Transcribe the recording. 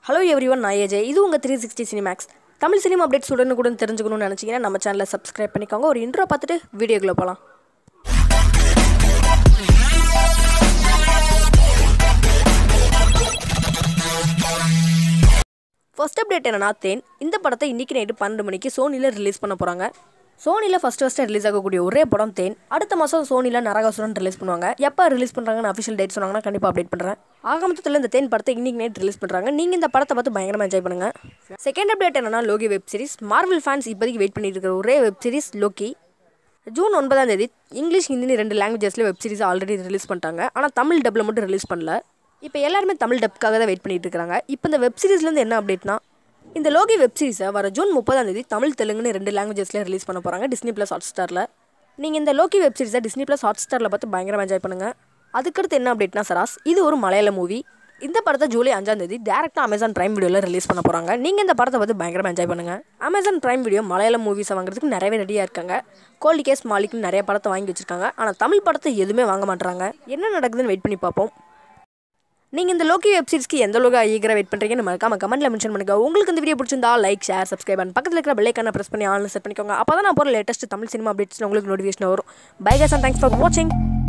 hello everyone நான் AJ இது உங்கள் three sixty Cinemax Tamil cinema updates உடனுக்குடன் தெரிஞ்சுக்கணும்னு நினச்சிங்கன்னா நம்ம சேனலை சப்ஸ்கிரைப் பண்ணிக்கோங்க ஒரு இன்ட்ரோ பார்த்துட்டு வீடியோக்குள்ளே போகலாம் ஃபர்ஸ்ட் அப்டேட் என்னன்னா தேன் இந்த படத்தை இன்னைக்கு நைட்டு பன்னெண்டு மணிக்கு சோனியில் ரிலீஸ் பண்ண போகிறாங்க சோனியில் ஃபஸ்ட் ஃபஸ்ட்டு ரிலீஸ் ஆகக்கூடிய ஒரே படம் தேன் அடுத்த மாதம் சோனியில் நரகாசுரன் ரிலீஸ் பண்ணுவாங்க எப்போ ரிலீஸ் பண்ணுறாங்கன்னு அஃபிஷியல் டேட் சொன்னாங்கன்னா கண்டிப்பாக அப்டேட் பண்ணுறேன் ஆக மொத்தத்தில் இந்த தேன் படத்தை இன்னைக்கு நைட் ரிலீஸ் பண்ணுறாங்க நீங்கள் இந்த படத்தை பார்த்து பயங்கரமாக என்ஜாய் பண்ணுங்க செகண்ட் அப்டேட் என்னன்னா Loki web series Marvel fans இப்போதைக்கு வெயிட் பண்ணிட்டு இருக்கிற ஒரே வெப் சீரிஸ் லோக்கி ஜூன் ஒன்பதாம் தேதி இங்கிலீஷ் ஹிந்தி ரெண்டு லாங்குவேஜஸில் வெப் சீரிஸ் ஆல்ரெடி ரிலீஸ் பண்ணிட்டாங்க ஆனால் தமிழ் டப்பில் மட்டும் ரிலீஸ் பண்ணல இப்போ எல்லாருமே தமிழ் டப்புக்காக தான் வெயிட் பண்ணிட்டு இருக்காங்க இப்போ இந்த வெப் சீரிஸ்லேருந்து என்ன அப்டேட்னா இந்த லோகி வெப் சீரிஸை வர ஜூன் முப்பதாம் தேதி தமிழ் தெலுங்குன்னு ரெண்டு லாங்குவேஜஸில் ரிலீஸ் பண்ண போகிறாங்க டிஸ்னி ப்ளஸ் ஹாட் ஸ்டாரில் நீங்கள் இந்த லோகி வெப் சீரிஸை டிஸ்னி ப்ளஸ் ஹாட் ஸ்டாரில் பார்த்து பயங்கரமாக என்ஜாய் பண்ணுங்கள் அதுக்கடுத்து என்ன அப்டேட்னா சராஸ் இது ஒரு மலையாள மூவி இந்த படத்தை ஜூலை அஞ்சாம் தேதி டேரெக்டாக அமேசான் பிரைம் வீடியோவில் ரிலீஸ் பண்ண போகிறாங்க நீங்கள் இந்த படத்தை பார்த்து பயங்கரமாக என்ஜாய் பண்ணுங்கள் அமேசான் பிரைம் வீடியோ மலையாளம் மூவிஸை வாங்குறதுக்கு நிறையவே ரெடியாக இருக்காங்க கோல்டி கேஸ் மாலிக்னு நிறைய படத்தை வாங்கி வச்சிருக்காங்க ஆனால் தமிழ் படத்தை எதுவுமே வாங்க மாட்டாங்க என்ன நடக்குதுன்னு வெயிட் பண்ணி பார்ப்போம் நீங்கள் இந்த லோக்கி வெப் சீரிஸ்க்கு எந்த லோகோ ஈகராக வெயிட் பண்ணுறீங்கன்னு மறக்காம கமெண்ட்டில் மென்ஷன் பண்ணுங்க உங்களுக்கு இந்த வீடியோ பிடிச்சிருந்தா லைக் ஷேர் சப்ஸ்கிரைப் பண்ணி பக்கத்தில் இருக்கிற பெல்லைக்கான ப்ரெஸ் பண்ணி ஆன்லைன் செட் பண்ணிக்கோங்க அப்போ தான் நான் போகிற லேட்டஸ்ட் தமிழ் சினிமா அப்டேட்ஸ் உங்களுக்கு நோட்டிஃபிகேஷன் வரும் bye guys and thanks for வாட்சிங்